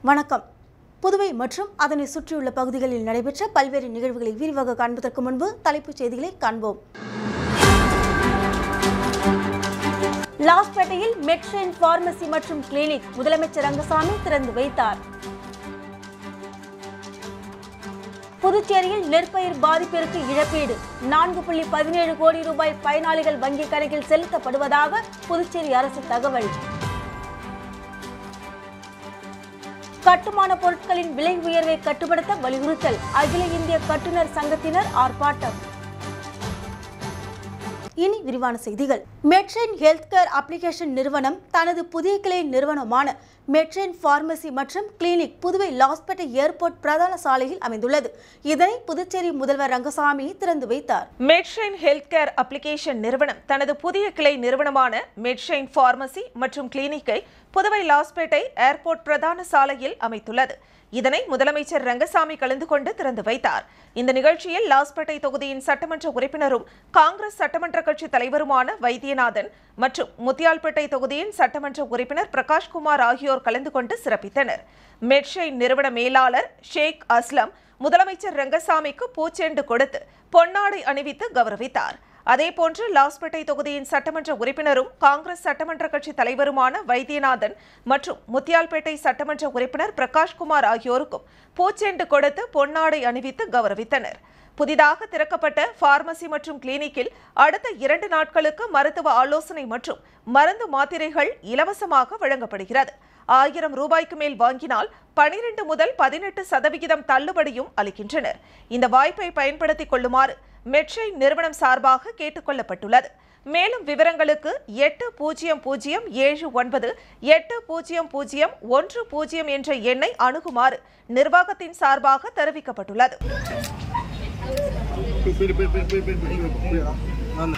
வணக்கம் புதுவை மற்றும் அதனை சுற்றியுள்ள பகுதிகளில் நடைபெற்ற பல்வேறு நிகழ்வுகளை விரிவாக காண்பதற்கு முன்பு தலைப்புச் செய்திகளை காண்போம் லாஸ்பேட்டையில் மெட்ரெயின் பார்மசி மற்றும் கிளினிக் முதலமைச்சர் ரங்கசாமி திறந்து வைத்தார் புதுச்சேரியில் நெற்பயிர் பாதிப்பிற்கு இழப்பீடு நான்கு புள்ளி பதினேழு கோடி ரூபாய் பயனாளிகள் வங்கிக் கணக்கில் செலுத்தப்படுவதாக புதுச்சேரி அரசு தகவல் கட்டுமான பொருட்களின் விலை உயர்வை கட்டுப்படுத்த வலியுறுத்தல் அகில இந்திய கட்டுநர் சங்கத்தினர் ஆர்ப்பாட்டம் இனி விரிவான செய்திகள் மெட்ரெயின் ஹெல்த் கேர் அப்ளிகேஷன் நிறுவனம் தனது புதிய கிளை நிறுவனமான மெட்ரெயின் பார்மசி மற்றும் கிளினிக் புதுவை லாஸ்பேட்டை ஏர்போர்ட் பிரதான சாலையில் அமைந்துள்ளது இதனை புதுச்சேரி முதல்வர் ரங்கசாமி திறந்து வைத்தார் மெட்ஷைன் ஹெல்த் கேர் அப்ளிகேஷன் நிறுவனம் தனது புதிய கிளை நிறுவனமான மெட்ஷைன் பார்மசி மற்றும் கிளினிக்கை புதுவை லாஸ்பேட்டை ஏர்போர்ட் பிரதான சாலையில் அமைத்துள்ளது இதனை முதலமைச்சர் ரங்கசாமி கலந்து கொண்டு திறந்து வைத்தார் இந்த நிகழ்ச்சியில் லாஸ்பேட்டை தொகுதியின் சட்டமன்ற உறுப்பினரும் காங்கிரஸ் சட்டமன்ற கட்சி தலைவருமான வைத்தியநாதன் மற்றும் முத்தியால்பேட்டை தொகுதியின் சட்டமன்ற உறுப்பினர் பிரகாஷ்குமார் ஆகியோர் கலந்து கொண்டு சிறப்பித்தனர் மெட்ஷைன் நிறுவன மேலாளர் ஷேக் அஸ்லம் முதலமைச்சர் ரங்கசாமிக்கு பூச்செண்டு கொடுத்து பொன்னாடை அணிவித்து கௌரவித்தார் அதேபோன்று லாஸ்பேட்டை தொகுதியின் சட்டமன்ற உறுப்பினரும் காங்கிரஸ் சட்டமன்ற கட்சி தலைவருமான வைத்தியநாதன் மற்றும் முத்தியால்பேட்டை சட்டமன்ற உறுப்பினர் பிரகாஷ்குமார் ஆகியோருக்கும் பூச்செண்டு கொடுத்து பொன்னாடை அணிவித்து கௌரவித்தனர் புதிதாக திறக்கப்பட்ட பார்மசி மற்றும் கிளினிக்கில் அடுத்த இரண்டு நாட்களுக்கு மருத்துவ ஆலோசனை மற்றும் மருந்து மாத்திரைகள் இலவசமாக வழங்கப்படுகிறது ஆயிரம் ரூபாய்க்கு மேல் வாங்கினால் பனிரெண்டு முதல் பதினெட்டு சதவிகிதம் தள்ளுபடியும் அளிக்கின்றனர் இந்த வாய்ப்பை பயன்படுத்திக் கொள்ளுமாறு மெட்ரை நிறுவனம் சார்பாக கேட்டுக் கொள்ளப்பட்டுள்ளது மேலும் விவரங்களுக்கு எட்டு பூஜ்ஜியம் பூஜ்ஜியம் ஏழு ஒன்பது எட்டு பூஜ்ஜியம் பூஜ்ஜியம் ஒன்று பூஜ்ஜியம் என்ற எண்ணை அணுகுமாறு நிர்வாகத்தின் சார்பாக தெரிவிக்கப்பட்டுள்ளது Pera, pera, pera, pera, pera, pera. Anda.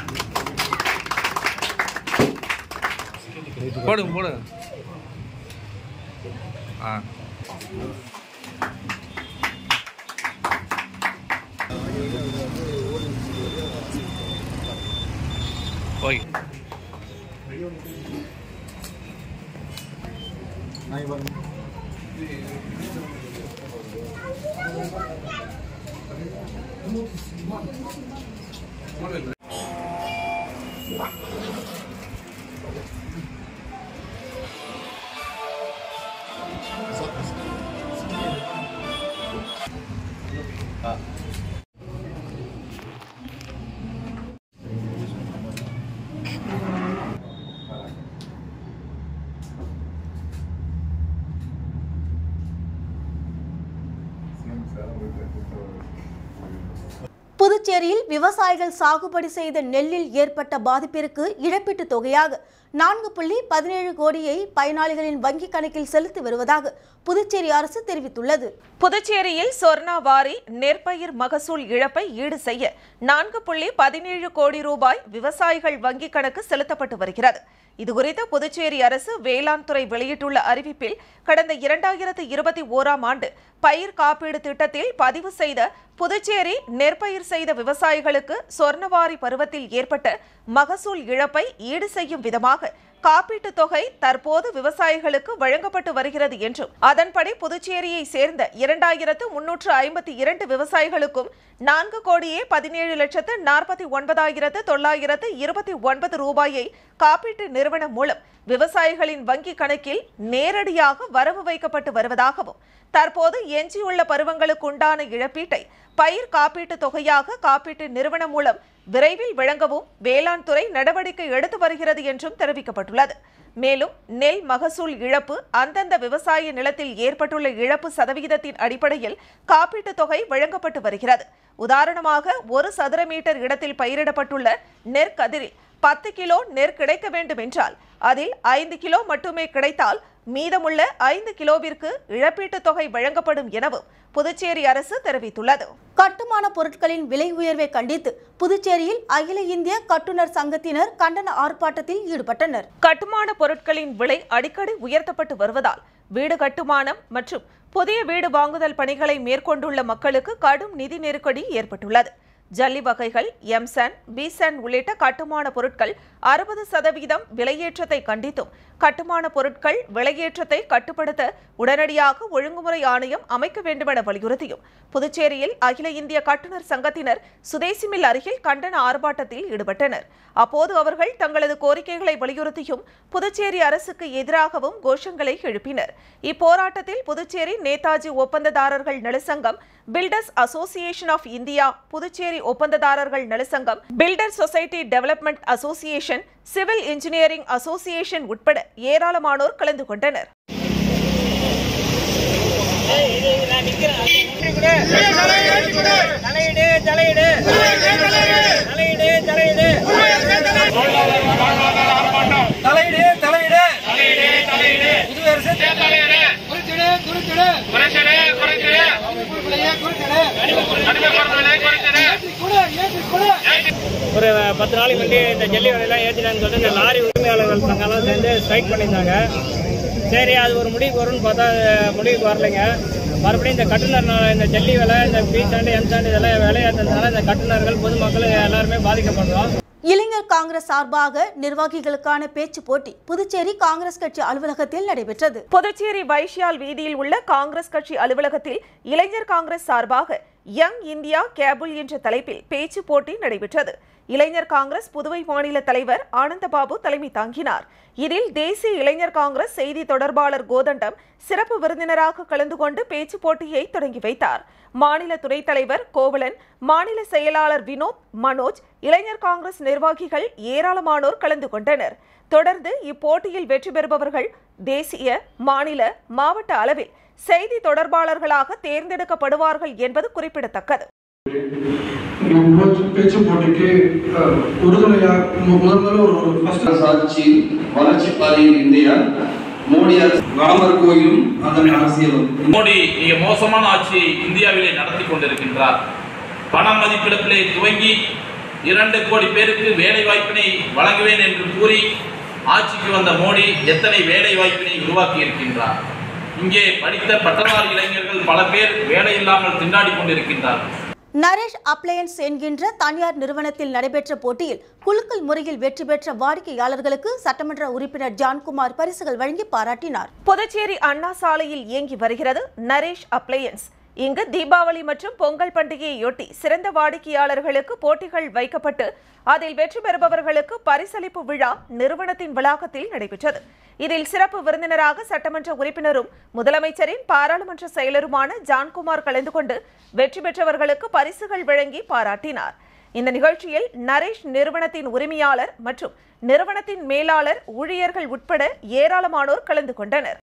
போடுங்க போடுங்க ஆ ஓகே Ahí va. புதுச்சேரியில் விவசாயிகள் சாகுபடி செய்த நெல்லில் ஏற்பட்ட பாதிப்பிற்கு இழப்பீட்டுத் தொகையாக நான்கு புள்ளி பதினேழு கோடியை பயனாளிகளின் வங்கிக் கணக்கில் செலுத்தி வருவதாக புதுச்சேரி அரசு தெரிவித்துள்ளது புதுச்சேரியில் சொர்ணா வாரி நெற்பயிர் மகசூல் இழப்பை ஈடு செய்ய நான்கு புள்ளி பதினேழு கோடி ரூபாய் விவசாயிகள் வங்கிக் கணக்கு செலுத்தப்பட்டு வருகிறது இதுகுறித்து புதுச்சேரி அரசு வேளாண் துறை வெளியிட்டுள்ள அறிவிப்பில் கடந்த இரண்டாயிரத்து இருபத்தி ஓராம் ஆண்டு பயிர் காப்பீடு திட்டத்தில் பதிவு செய்த புதுச்சேரி நெற்பயிர் செய்த விவசாயிகளுக்கு சொர்ணவாரி பருவத்தில் ஏற்பட்ட மகசூல் இழப்பை ஈடு செய்யும் விதமாக காப்பீட்டுத் தொகை தற்போது விவசாயிகளுக்கு வழங்கப்பட்டு வருகிறது என்றும் அதன்படி புதுச்சேரியை சேர்ந்த இரண்டாயிரத்து முன்னூற்று ஐம்பத்தி இரண்டு விவசாயிகளுக்கும் நான்கு கோடியே பதினேழு லட்சத்து நாற்பத்தி ஒன்பதாயிரத்து தொள்ளாயிரத்து இருபத்தி ஒன்பது ரூபாயை காப்பீட்டு நிறுவனம் மூலம் விவசாயிகளின் வங்கி கணக்கில் நேரடியாக வரவு வைக்கப்பட்டு வருவதாகவும் தற்போது எஞ்சியுள்ள பருவங்களுக்குண்டான இழப்பீட்டை பயிர் காப்பீட்டு தொகையாக காப்பீட்டு நிறுவனம் மூலம் விரைவில் வழங்கவும் வேளாண் துறை நடவடிக்கை எடுத்து வருகிறது என்றும் தெரிவிக்கப்பட்டுள்ளது மேலும் நெல் மகசூல் இழப்பு அந்தந்த விவசாய நிலத்தில் ஏற்பட்டுள்ள இழப்பு சதவிகிதத்தின் அடிப்படையில் காப்பீட்டுத் தொகை வழங்கப்பட்டு வருகிறது உதாரணமாக ஒரு சதுர மீட்டர் இடத்தில் பயிரிடப்பட்டுள்ள நெற்கதிரில் பத்து கிலோ நெற் கிடைக்க வேண்டும் என்றால் அதில் ஐந்து கிலோ மட்டுமே கிடைத்தால் மீதமுள்ள ஐந்து கிலோவிற்கு இழப்பீட்டுத் தொகை வழங்கப்படும் எனவும் புதுச்சேரி அரசு தெரிவித்துள்ளது கட்டுமான பொருட்களின் விலை உயர்வை கண்டித்து புதுச்சேரியில் அகில இந்திய கட்டுநர் சங்கத்தினர் கண்டன ஆர்ப்பாட்டத்தில் ஈடுபட்டனர் கட்டுமான பொருட்களின் விலை அடிக்கடி உயர்த்தப்பட்டு வருவதால் வீடு கட்டுமானம் மற்றும் புதிய வீடு வாங்குதல் பணிகளை மேற்கொண்டுள்ள மக்களுக்கு கடும் நிதி நெருக்கடி ஏற்பட்டுள்ளது ஜல்லி வகைகள் எம்சன் பிசன் உள்ளிட்ட கட்டுமான பொருட்கள் அறுபது சதவீதம் விலையேற்றத்தை கண்டித்தும் கட்டுமான பொருட்கள் விலையேற்றத்தை கட்டுப்படுத்த உடனடியாக ஒழுங்குமுறை ஆணையம் அமைக்க வேண்டுமென வலியுறுத்தியும் புதுச்சேரியில் அகில இந்திய கட்டுநர் சங்கத்தினர் சுதேசி மில் அருகில் கண்டன ஆர்ப்பாட்டத்தில் ஈடுபட்டனர் அப்போது அவர்கள் தங்களது கோரிக்கைகளை வலியுறுத்தியும் புதுச்சேரி அரசுக்கு எதிராகவும் கோஷங்களை எழுப்பினர் இப்போராட்டத்தில் புதுச்சேரி நேதாஜி ஒப்பந்ததாரர்கள் நலசங்கம் builders association of India Puducherry ஒப்பந்ததாரர்கள் நலசங்கம் builder society development association civil engineering association உட்பட ஏராளமானோர் கலந்து கொண்டனர் தலையிடு தலையிடு தலையிடு தலையிடு தலையிடு தலையிடு புது அரசு குறிச்சிடு குறிச்சிடு குறைச்சிடு குறைச்சிடு குறைச்சிடு கூட ஏற்றி கூட ஒரு பத்து நாளைக்கு முன்னாடி இந்த ஜல்லி விலையெல்லாம் ஏற்றினான்னு சொல்லிட்டு இந்த லாரி உரிமையாளர்கள் சங்கம்லாம் சேர்ந்து ஸ்ட்ரைக் பண்ணியிருந்தாங்க சரி அது ஒரு முடிவுக்கு வரும்னு பார்த்தா அது முடிவுக்கு வரலைங்க மறுபடியும் இந்த கட்டுனர் நா- இந்த ஜல்லி விலை இந்த பி சாண்டு எம் சாண்டு இதெல்லாம் விலையேற்றதுனால இந்த கட்டுனர்கள் பொதுமக்கள் எல்லாருமே பாதிக்கப்படுறோம் இளைஞர் காங்கிரஸ் சார்பாக நிர்வாகிகளுக்கான பேச்சு போட்டி புதுச்சேரி காங்கிரஸ் கட்சி அலுவலகத்தில் நடைபெற்றது புதுச்சேரி வைஷ்யால் வீதியில் உள்ள காங்கிரஸ் கட்சி அலுவலகத்தில் இளைஞர் காங்கிரஸ் சார்பாக யங் இந்தியா கேபிள் என்ற தலைப்பில் பேச்சு போட்டி நடைபெற்றது இளைஞர் காங்கிரஸ் புதுவை மாநில தலைவர் ஆனந்தபாபு தலைமை தாங்கினார் இதில் தேசிய இளைஞர் காங்கிரஸ் செய்தி தொடர்பாளர் கோதண்டம் சிறப்பு விருந்தினராக கலந்து கொண்டு பேச்சு போட்டியை தொடங்கி வைத்தார் மாநில துணைத் தலைவர் கோவலன் மாநில செயலாளர் வினோத் மனோஜ் இளைஞர் காங்கிரஸ் நிர்வாகிகள் ஏராளமானோர் கலந்து கொண்டனர் தொடர்ந்து இப்போட்டியில் வெற்றி பெறுபவர்கள் தேசிய மாநில மாவட்ட அளவில் செய்தி தொடர்பாளர்களாக தேர்ந்தெடுக்கப்படுவார்கள் என்பது குறிப்பிடத்தக்கது பேச்சு- பேச்சு போட்டிக்கு அஹ், உறுதுணையா மு- முதல் முதல்ல ஒரு ஒரு ஃபர்ஸ்ட் அரசு ஆட்சியில் வளர்ச்சி பாதையில் இந்தியா மோடி அரசு ராமர் கோயிலும் அதன் அரசியலும் மோடி மிக மோசமான ஆட்சியை இந்தியாவிலே நடத்தி கொண்டிருக்கின்றார் பண மதிப்பிழப்பிலே துவங்கி இரண்டு கோடி பேருக்கு வேலை வாய்ப்பினை வழங்குவேன் என்று கூறி ஆட்சிக்கு வந்த மோடி எத்தனை வேலை வாய்ப்பினை உருவாக்கி இருக்கின்றார் இங்கே படித்த பட்டதாரி இளைஞர்கள் பல பேர் வேலை இல்லாமல் திண்டாடி கொண்டிருக்கின்றார்கள் நரேஷ் அப்ளையன்ஸ் என்கின்ற தனியார் நிறுவனத்தில் நடைபெற்ற போட்டியில் குலுக்கல் முறையில் வெற்றி பெற்ற வாடிக்கையாளர்களுக்கு சட்டமன்ற உறுப்பினர் ஜான்குமார் பரிசுகள் வழங்கி பாராட்டினார் புதுச்சேரி அண்ணா சாலையில் இயங்கி வருகிறது நரேஷ் அப்ளையன்ஸ் இங்கு தீபாவளி மற்றும் பொங்கல் பண்டிகையொட்டி சிறந்த வாடிக்கையாளர்களுக்கு போட்டிகள் வைக்கப்பட்டு அதில் வெற்றி பெறுபவர்களுக்கு பரிசளிப்பு விழா நிறுவனத்தின் வளாகத்தில் நடைபெற்றது இதில் சிறப்பு விருந்தினராக சட்டமன்ற உறுப்பினரும் முதலமைச்சரின் பாராளுமன்ற செயலருமான ஜான்குமார் கலந்து கொண்டு வெற்றி பெற்றவர்களுக்கு பரிசுகள் வழங்கி பாராட்டினார் இந்த நிகழ்ச்சியில் நரேஷ் நிறுவனத்தின் உரிமையாளர் மற்றும் நிறுவனத்தின் மேலாளர் ஊழியர்கள் உட்பட ஏராளமானோர் கலந்து கொண்டனர்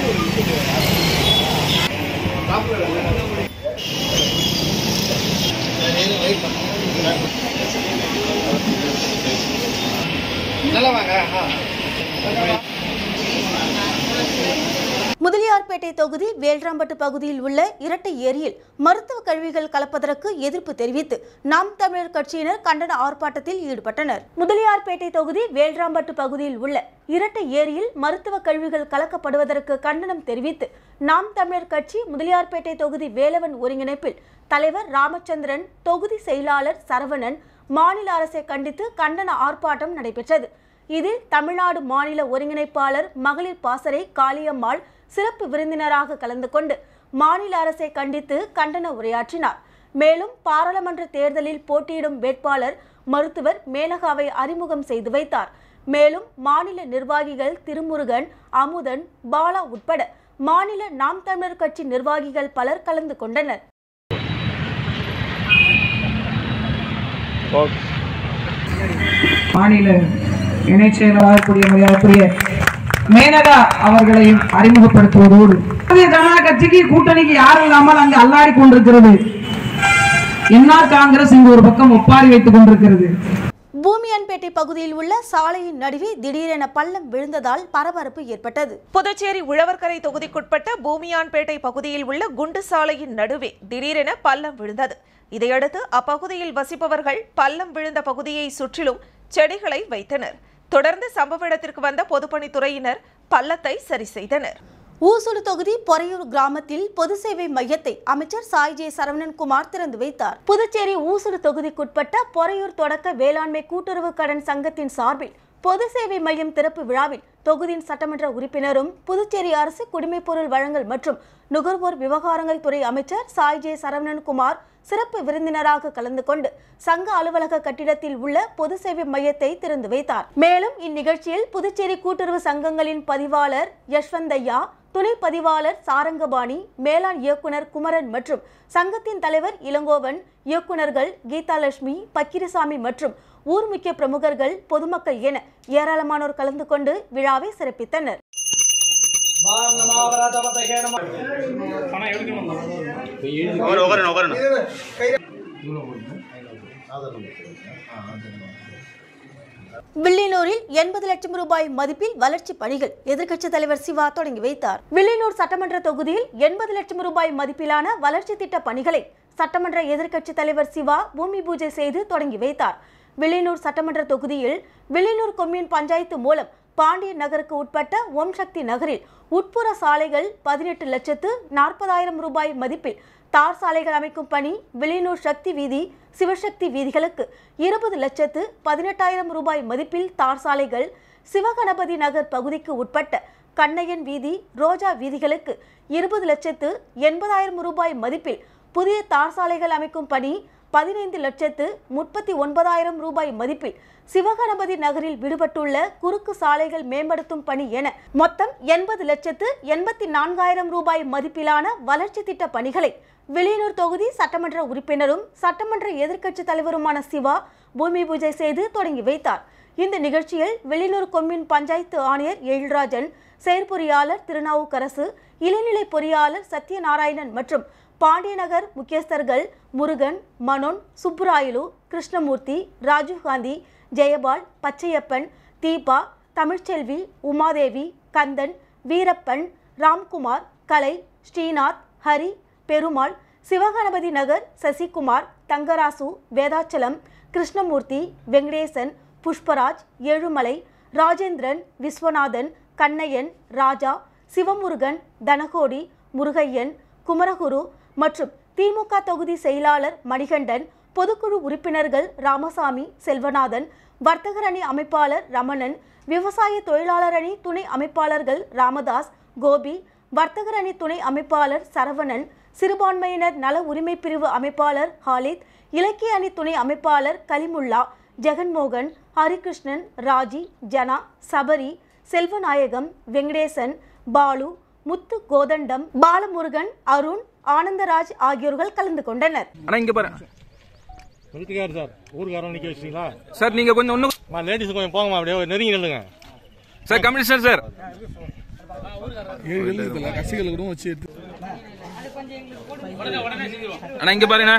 முதலியார்பேட்டை தொகுதி வேல்ராம்பட்டு பகுதியில் உள்ள இரட்டை ஏரியில் மருத்துவ கழிவுகள் கலப்பதற்கு எதிர்ப்பு தெரிவித்து நாம் தமிழர் கட்சியினர் கண்டன ஆர்ப்பாட்டத்தில் ஈடுபட்டனர் முதலியார்பேட்டை தொகுதி வேல்ராம்பட்டு பகுதியில் உள்ள இரட்டை ஏரியில் மருத்துவ கழிவுகள் கலக்கப்படுவதற்கு கண்டனம் தெரிவித்து நாம் தமிழர் கட்சி முதலியார்பேட்டை தொகுதி வேலவன் ஒருங்கிணைப்பில் தலைவர் ராமச்சந்திரன் தொகுதி செயலாளர் சரவணன் மாநில அரசை கண்டித்து கண்டன ஆர்ப்பாட்டம் நடைபெற்றது இதில் தமிழ்நாடு மாநில ஒருங்கிணைப்பாளர் மகளிர் பாசறை காளியம்மாள் சிறப்பு விருந்தினராக கலந்து கொண்டு மாநில அரசை கண்டித்து கண்டன உரையாற்றினார் மேலும் பாராளுமன்ற தேர்தலில் போட்டியிடும் வேட்பாளர் மருத்துவர் மேனகாவை அறிமுகம் செய்து வைத்தார் மேலும் மாநில நிர்வாகிகள் திருமுருகன் அமுதன் பாலா உட்பட மாநில நாம் தமிழர் கட்சி நிர்வாகிகள் பலர் கலந்து கொண்டனர் மாநில இணைச் செயலராக கூடிய மரியாதைக்குரிய மேனகா அவர்களையும் அறிமுகப்படுத்துவதோடு பாரதிய ஜனதா கட்சிக்கு கூட்டணிக்கு யாரும் இல்லாமல் அங்கு அல்லாடி கொண்டிருக்கிறது என்ஆர் காங்கிரஸ் இங்கு ஒரு பக்கம் ஒப்பாரி வைத்துக் கொண்டிருக்கிறது பூமியான்பேட்டை பகுதியில் உள்ள சாலையின் நடுவே திடீரென பள்ளம் விழுந்ததால் பரபரப்பு ஏற்பட்டது புதுச்சேரி உழவர்கரை தொகுதிக்குட்பட்ட பூமியான்பேட்டை பகுதியில் உள்ள குண்டு சாலையின் நடுவே திடீரென பள்ளம் விழுந்தது இதையடுத்து அப்பகுதியில் வசிப்பவர்கள் பள்ளம் விழுந்த பகுதியை சுற்றிலும் செடிகளை வைத்தனர் தொடர்ந்து சம்பவ இடத்திற்கு வந்த பொதுப்பணித்துறையினர் பள்ளத்தை சரி செய்தனர் ஊசூடு தொகுதி பொறையூர் கிராமத்தில் பொது சேவை மையத்தை அமைச்சர் சாய் ஜே சரவணன்குமார் திறந்து வைத்தார் புதுச்சேரி ஊசூடு தொகுதிக்குட்பட்ட பொறையூர் தொடக்க வேளாண்மை கூட்டுறவு கடன் சங்கத்தின் சார்பில் பொது சேவை மையம் திறப்பு விழாவில் தொகுதியின் சட்டமன்ற உறுப்பினரும் புதுச்சேரி அரசு குடிமைப்பொருள் வழங்கல் மற்றும் நுகர்வோர் விவகாரங்கள் துறை அமைச்சர் சாய் ஜே சரவணன்குமார் சிறப்பு விருந்தினராக கலந்து கொண்டு சங்க அலுவலக கட்டிடத்தில் உள்ள பொது சேவை மையத்தை திறந்து வைத்தார் மேலும் இந்நிகழ்ச்சியில் புதுச்சேரி கூட்டுறவு சங்கங்களின் பதிவாளர் யஷ்வந்தையா துணை பதிவாளர் சாரங்கபாணி மேலாண் இயக்குனர் குமரன் மற்றும் சங்கத்தின் தலைவர் இளங்கோவன் இயக்குனர்கள் கீதாலட்சுமி பக்கிரிசாமி மற்றும் ஊர் முக்கிய பிரமுகர்கள் பொதுமக்கள் என ஏராளமானோர் கலந்து கொண்டு விழாவை சிறப்பித்தனர் வில்லியனூரில் எண்பது லட்சம் ரூபாய் மதிப்பில் வளர்ச்சி பணிகள் எதிர்க்கட்சித் தலைவர் சிவா தொடங்கி வைத்தார் வில்லியனூர் சட்டமன்ற தொகுதியில் எண்பது லட்சம் ரூபாய் மதிப்பிலான வளர்ச்சி திட்ட பணிகளை சட்டமன்ற எதிர்க்கட்சித் தலைவர் சிவா பூமி பூஜை செய்து தொடங்கி வைத்தார் வில்லியனூர் சட்டமன்ற தொகுதியில் வில்லியனூர் கொம்யூன் பஞ்சாயத்து மூலம் பாண்டியன் நகருக்கு உட்பட்ட ஓம் சக்தி நகரில் உட்புற சாலைகள் பதினெட்டு லட்சத்து நாற்பதாயிரம் ரூபாய் மதிப்பில் தார் சாலைகள் அமைக்கும் பணி வில்லியனூர் சக்தி வீதி சிவசக்தி வீதிகளுக்கு இருபது லட்சத்து பதினெட்டாயிரம் ரூபாய் மதிப்பில் தார் சாலைகள் சிவகணபதி நகர் பகுதிக்கு உட்பட்ட கண்ணையன் வீதி ரோஜா வீதிகளுக்கு இருபது லட்சத்து எண்பதாயிரம் ரூபாய் மதிப்பில் புதிய தார் சாலைகள் அமைக்கும் பணி பதினைந்து லட்சத்து முப்பத்தி ஒன்பதாயிரம் ரூபாய் மதிப்பில் சிவகணபதி நகரில் விடுபட்டுள்ள குறுக்கு சாலைகள் மேம்படுத்தும் பணி என மொத்தம் எண்பது லட்சத்து எண்பத்தி நான்காயிரம் ரூபாய் மதிப்பிலான வளர்ச்சி திட்ட பணிகளை வில்லியனூர் தொகுதி சட்டமன்ற உறுப்பினரும் சட்டமன்ற எதிர்க்கட்சி தலைவருமான சிவா பூமி பூஜை செய்து தொடங்கி வைத்தார் இந்த நிகழ்ச்சியில் வெளியூர் கொம்யூன் பஞ்சாயத்து ஆணையர் எழில்ராஜன் செயற்பொறியாளர் திருநாவுக்கரசு இளநிலை பொறியாளர் சத்யநாராயணன் மற்றும் பாண்டியநகர் முக்கியஸ்தர்கள் முருகன் மனோன் சுப்புராயலு கிருஷ்ணமூர்த்தி ராஜீவ்காந்தி ஜெயபால் பச்சையப்பன் தீபா தமிழ்ச்செல்வி உமாதேவி கந்தன் வீரப்பன் ராம்குமார் கலை ஸ்ரீநாத் ஹரி பெருமாள் சிவகணபதி நகர் சசிகுமார் தங்கராசு வேதாச்சலம் கிருஷ்ணமூர்த்தி வெங்கடேசன் புஷ்பராஜ் ஏழுமலை ராஜேந்திரன் விஸ்வநாதன் கண்ணையன் ராஜா சிவமுருகன் தனகோடி முருகையன் குமரகுரு மற்றும் திமுக தொகுதி செயலாளர் மணிகண்டன் பொதுக்குழு உறுப்பினர்கள் ராமசாமி செல்வநாதன் வர்த்தகர் அணி அமைப்பாளர் ரமணன் விவசாய தொழிலாளர் அணி துணை அமைப்பாளர்கள் ராமதாஸ் கோபி வர்த்தகர் அணி துணை அமைப்பாளர் சரவணன் சிறுபான்மையினர் நல உரிமை பிரிவு அமைப்பாளர் ஹாலித் இலக்கிய அணி துணை அமைப்பாளர் கலிமுல்லா ஜெகன்மோகன் ஹரிகிருஷ்ணன் ராஜி ஜனா சபரி செல்வநாயகம் வெங்கடேசன் பாலு முத்து கோதண்டம் பாலமுருகன் அருண் ஆனந்தராஜ் ஆகியோர்கள் கலந்து கொண்டனர் ஆனா இங்க பாரு வீட்டுக்காரு சார் ஊருக்காரன் நிக்க வச்சிட்டீங்களா சார் நீங்க கொஞ்சம் ஒண்ணு லேடிஸ் கொஞ்சம் போங்கம்மா அப்படியே நெருங்கி நில்லுங்க சார் கமிஷனர் சார் ஏழு எழுதுல கட்சிகள் கூட வச்சு எடுத்து ஆனா இங்க பாருங்க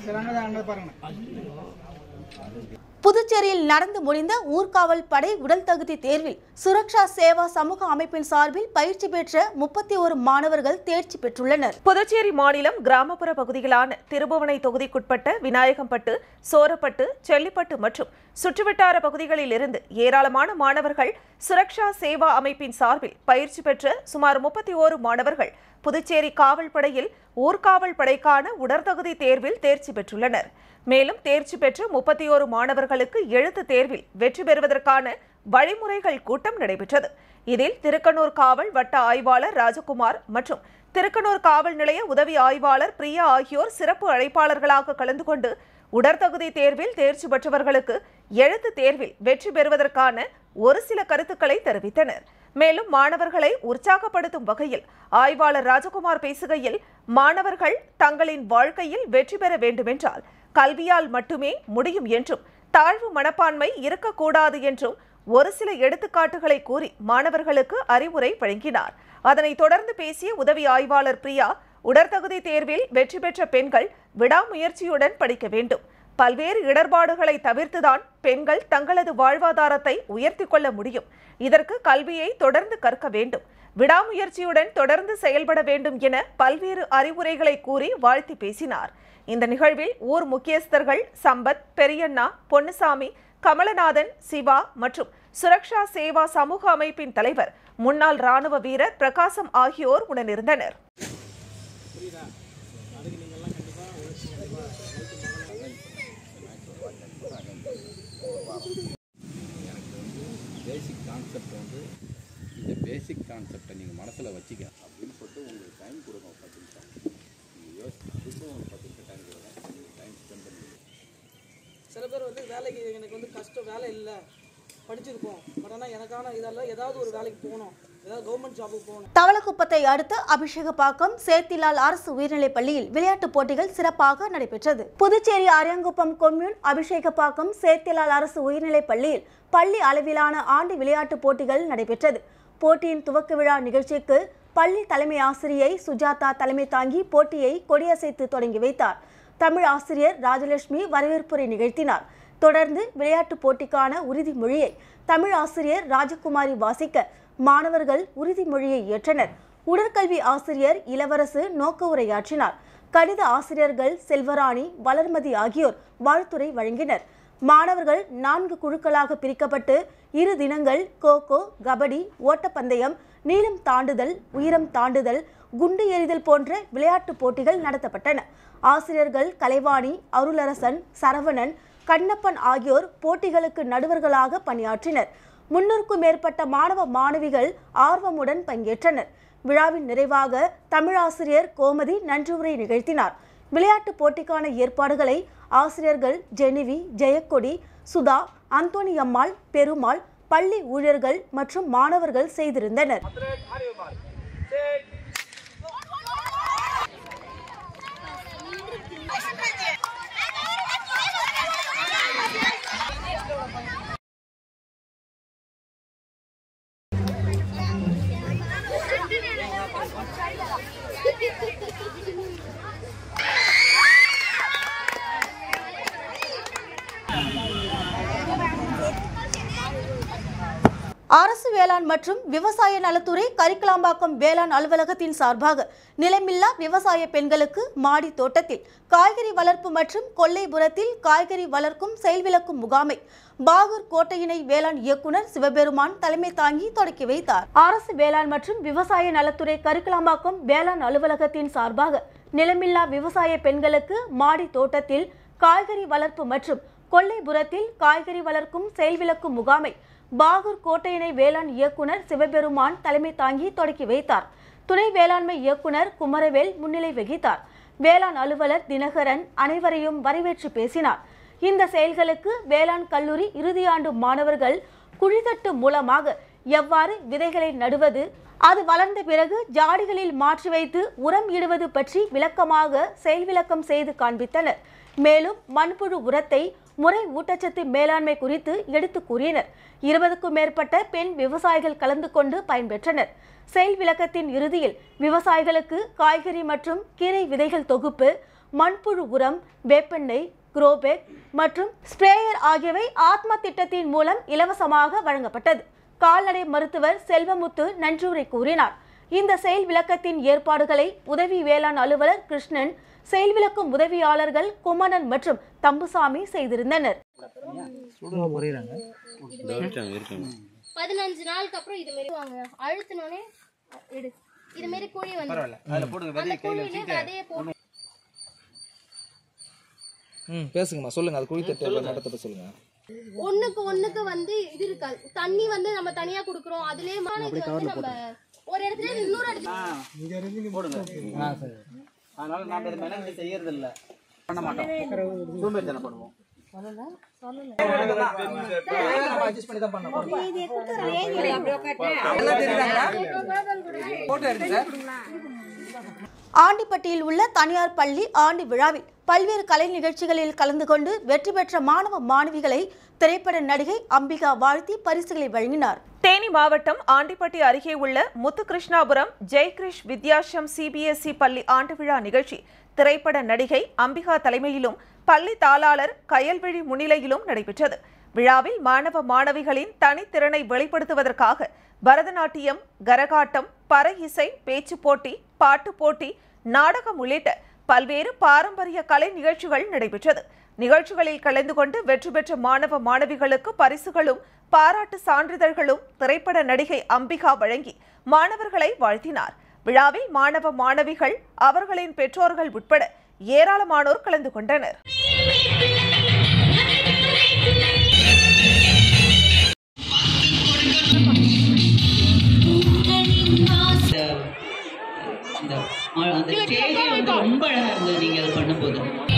புதுச்சேரியில் நடந்து முடிந்த ஊர்காவல் படை உடல் தகுதி தேர்வில் சுரக்ஷா சேவா சமூக அமைப்பின் சார்பில் பயிற்சி பெற்ற முப்பத்தி ஒரு மாணவர்கள் தேர்ச்சி பெற்றுள்ளனர் புதுச்சேரி மாநிலம் கிராமப்புற பகுதிகளான திருபுவனை தொகுதிக்குட்பட்ட விநாயகம்பட்டு சோரப்பட்டு செல்லிப்பட்டு மற்றும் சுற்றுவட்டார பகுதிகளில் இருந்து ஏராளமான மாணவர்கள் சுரக்ஷா சேவா அமைப்பின் சார்பில் பயிற்சி பெற்ற சுமார் முப்பத்தி ஓரு மாணவர்கள் புதுச்சேரி காவல் படையில் ஊர்காவல் படைக்கான உடற்தகுதி தேர்வில் தேர்ச்சி பெற்றுள்ளனர் மேலும் தேர்ச்சி பெற்ற முப்பத்தி ஓரு மாணவர்களுக்கு எழுத்து தேர்வில் வெற்றி பெறுவதற்கான வழிமுறைகள் கூட்டம் நடைபெற்றது இதில் திருக்கனூர் காவல் வட்ட ஆய்வாளர் ராஜகுமார் மற்றும் திருக்கனூர் காவல் நிலைய உதவி ஆய்வாளர் பிரியா ஆகியோர் சிறப்பு அழைப்பாளர்களாக கலந்து கொண்டு உடற்தகுதி தேர்வில் தேர்ச்சி பெற்றவர்களுக்கு எழுத்து தேர்வில் வெற்றி பெறுவதற்கான ஒரு சில கருத்துக்களை தெரிவித்தனர் மேலும் மாணவர்களை உற்சாகப்படுத்தும் வகையில் ஆய்வாளர் ராஜகுமார் பேசுகையில் மாணவர்கள் தங்களின் வாழ்க்கையில் வெற்றி பெற வேண்டுமென்றால் கல்வியால் மட்டுமே முடியும் என்றும் தாழ்வு மனப்பான்மை இருக்கக்கூடாது என்றும் ஒரு சில எடுத்துக்காட்டுகளை கூறி மாணவர்களுக்கு அறிவுரை வழங்கினார் அதனைத் தொடர்ந்து பேசிய உதவி ஆய்வாளர் பிரியா உடற்தகுதி தேர்வில் வெற்றி பெற்ற பெண்கள் விடாமுயற்சியுடன் படிக்க வேண்டும் பல்வேறு இடர்பாடுகளை தவிர்த்துதான் பெண்கள் தங்களது வாழ்வாதாரத்தை உயர்த்தி கொள்ள முடியும் இதற்கு கல்வியை தொடர்ந்து கற்க வேண்டும் விடாமுயற்சியுடன் தொடர்ந்து செயல்பட வேண்டும் என பல்வேறு அறிவுரைகளை கூறி வாழ்த்தி பேசினார் இந்த நிகழ்வில் ஊர் முக்கியஸ்தர்கள் சம்பத் பெரியண்ணா பொன்னுசாமி கமலநாதன் சிவா மற்றும் சுரக்ஷா சேவா சமூக அமைப்பின் தலைவர் முன்னாள் ராணுவ வீரர் பிரகாசம் ஆகியோர் உடனிருந்தனர் பேசிக் கான்செப்ட் வந்து இந்த பேசிக் கான்செப்டை நீங்கள் மனசில் வச்சுக்க அப்படின்னு சொல்லிட்டு உங்களுக்கு டைம் கொடுங்க ஒரு பத்து நிமிஷம் நீங்கள் யோசிச்சு அதுக்கும் ஒரு பத்து நிமிஷம் டைம் கொடுங்க டைம் ஸ்பெண்ட் பண்ணி சில பேர் வந்து வேலைக்கு எனக்கு வந்து கஷ்டம் வேலை இல்லை படிச்சிருக்கோம் பட் ஆனால் எனக்கான இதெல்லாம் ஏதாவது ஒரு வேலைக்கு போகணும் ஏதாவது கவர்மெண்ட் ஜாபுக்கு போகணும் தவளக்குப்பத்தை அடுத்த அபிஷேகப்பாக்கம் சேத்திலால் அரசு உயர்நிலைப் பள்ளியில் விளையாட்டுப் போட்டிகள் சிறப்பாக நடைபெற்றது புதுச்சேரி அரியாங்குப்பம் கொம்யூன் அபிஷேகப்பாக்கம் சேத்திலால் அரசு உயர்நிலைப் பள்ளியில் பள்ளி அளவிலான ஆண்டு விளையாட்டுப் போட்டிகள் நடைபெற்றது போட்டியின் துவக்க விழா நிகழ்ச்சிக்கு பள்ளி தலைமை ஆசிரியை சுஜாதா தலைமை தாங்கி போட்டியை கொடியசைத்து தொடங்கி வைத்தார் தமிழ் ஆசிரியர் ராஜலட்சுமி வரவேற்புரை நிகழ்த்தினார் தொடர்ந்து விளையாட்டுப் போட்டிக்கான உறுதிமொழியை தமிழ் ஆசிரியர் ராஜகுமாரி வாசிக்க மாணவர்கள் உறுதிமொழியை ஏற்றனர் உடற்கல்வி ஆசிரியர் இளவரசு நோக்க உரையாற்றினார் கணித ஆசிரியர்கள் செல்வராணி வளர்மதி ஆகியோர் வாழ்த்துரை வழங்கினர் மாணவர்கள் நான்கு குழுக்களாக பிரிக்கப்பட்டு இரு தினங்கள் கோகோ கபடி ஓட்டப்பந்தயம் நீளம் தாண்டுதல் உயரம் தாண்டுதல் குண்டு எறிதல் போன்ற விளையாட்டுப் போட்டிகள் நடத்தப்பட்டன ஆசிரியர்கள் கலைவாணி அருளரசன் சரவணன் கண்ணப்பன் ஆகியோர் போட்டிகளுக்கு நடுவர்களாக பணியாற்றினர் முன்னூறுக்கும் மேற்பட்ட மாணவ மாணவிகள் ஆர்வமுடன் பங்கேற்றனர் விழாவின் நிறைவாக தமிழாசிரியர் கோமதி நன்றியுரை நிகழ்த்தினார் விளையாட்டுப் போட்டிக்கான ஏற்பாடுகளை ஆசிரியர்கள் ஜெனிவி ஜெயக்கொடி சுதா அந்தோணி அம்மாள் பெருமாள் பள்ளி ஊழியர்கள் மற்றும் மாணவர்கள் செய்திருந்தனர் அரசு வேளாண் மற்றும் விவசாய நலத்துறை கரிக்கலாம்பாக்கம் வேளாண் அலுவலகத்தின் சார்பாக நிலமில்லா விவசாய பெண்களுக்கு மாடி தோட்டத்தில் காய்கறி வளர்ப்பு மற்றும் கொல்லைபுரத்தில் காய்கறி வளர்க்கும் செயல்விளக்கும் முகாமை பாகூர் கோட்டையினை வேளாண் இயக்குனர் சிவபெருமான் தலைமை தாங்கி தொடக்கி வைத்தார் அரசு வேளாண் மற்றும் விவசாய நலத்துறை கரிக்கலாம்பாக்கம் வேளாண் அலுவலகத்தின் சார்பாக நிலமில்லா விவசாய பெண்களுக்கு மாடி தோட்டத்தில் காய்கறி வளர்ப்பு மற்றும் கொல்லைபுரத்தில் காய்கறி வளர்க்கும் செயல்விளக்கும் முகாமை பாகூர் கோட்டையினை வேளாண் இயக்குனர் சிவபெருமான் தலைமை தாங்கி தொடக்கி வைத்தார் துணை வேளாண்மை இயக்குனர் குமரவேல் முன்னிலை வகித்தார் வேளாண் அலுவலர் தினகரன் அனைவரையும் வரவேற்று பேசினார் இந்த செயல்களுக்கு வேளாண் கல்லூரி இறுதியாண்டு மாணவர்கள் குழித்தட்டு மூலமாக எவ்வாறு விதைகளை நடுவது அது வளர்ந்த பிறகு ஜாடிகளில் மாற்றி வைத்து உரம் இடுவது பற்றி விளக்கமாக செயல் விளக்கம் செய்து காண்பித்தனர் மேலும் மண்புழு உரத்தை முறை ஊட்டச்சத்து மேலாண்மை குறித்து எடுத்து கூறினர் இருபதுக்கும் மேற்பட்ட பெண் விவசாயிகள் கலந்து கொண்டு பயன்பெற்றனர் செயல் விளக்கத்தின் இறுதியில் விவசாயிகளுக்கு காய்கறி மற்றும் கீரை விதைகள் தொகுப்பு மண்புழு உரம் வேப்பெண்ணெய் குரோபேக் மற்றும் ஸ்ப்ரேயர் ஆகியவை ஆத்மா திட்டத்தின் மூலம் இலவசமாக வழங்கப்பட்டது கால்நடை மருத்துவர் செல்வமுத்து நன்றியுரை கூறினார் இந்த செயல் விளக்கத்தின் ஏற்பாடுகளை உதவி வேளாண் அலுவலர் கிருஷ்ணன் செயல் விளக்கும் உதவியாளர்கள் குமணன் மற்றும் தம்புசாமி செய்திருந்தனர் பதினஞ்சு நாளுக்கு அப்புறம் இது மாதிரி வாங்க அழுத்தினோடனே எடு இது மாதிரி குழி வந்து பரவாயில்ல. அதுல போடுங்க, விதையை அந்த கையில குழியில வச்சுக்கிட்டு. விதையை போட்டு ம் பேசுங்கம்மா சொல்லுங்க அது குழித்தட்டு நடத்தப்ப சொல்லுங்க ஒண்ணுக்கு ஒண்ணுக்கு வந்து இது இருக்காது தண்ணி வந்து நம்ம தனியா குடுக்குறோம் அதுலயே மான இது வந்து நம்ம ஒரு இடத்துல இருந்து இன்னொரு இடத்துல இங்க இருந்து போடுங்க அதனால நாம இதை மெனக்கிட்டு செய்யறது இல்ல பண்ண மாட்டோம் சோம்பேறித்தனம் பண்ணுவோம் அட்ஜஸ்ட் பண்ணி தான் பண்ணோம் ஆண்டிப்பட்டியில் உள்ள தனியார் பள்ளி ஆண்டு விழாவில் பல்வேறு கலை நிகழ்ச்சிகளில் கலந்து கொண்டு வெற்றி பெற்ற மாணவ மாணவிகளை திரைப்பட நடிகை அம்பிகா வாழ்த்தி பரிசுகளை வழங்கினார் தேனி மாவட்டம் ஆண்டிப்பட்டி அருகே உள்ள முத்துகிருஷ்ணாபுரம் ஜெய்கிரிஷ் வித்யாசம் சிபிஎஸ்இ பள்ளி ஆண்டு விழா நிகழ்ச்சி திரைப்பட நடிகை அம்பிகா தலைமையிலும் பள்ளி தாளாளர் கயல்விழி முன்னிலையிலும் நடைபெற்றது விழாவில் மாணவ மாணவிகளின் தனித்திறனை வெளிப்படுத்துவதற்காக பரதநாட்டியம் கரகாட்டம் பறை இசை பேச்சுப் போட்டி பாட்டுப் போட்டி நாடகம் உள்ளிட்ட பல்வேறு பாரம்பரிய கலை நிகழ்ச்சிகள் நடைபெற்றது நிகழ்ச்சிகளில் கலந்து கொண்டு வெற்றி பெற்ற மாணவ மாணவிகளுக்கு பரிசுகளும் பாராட்டு சான்றிதழ்களும் திரைப்பட நடிகை அம்பிகா வழங்கி மாணவர்களை வாழ்த்தினார் விழாவில் மாணவ மாணவிகள் அவர்களின் பெற்றோர்கள் உட்பட ஏராளமானோர் கலந்து கொண்டனர் அந்த அந்த ஸ்டேஜே வந்து ரொம்ப அழகா இருந்தது நீங்க அதை பண்ணும்போது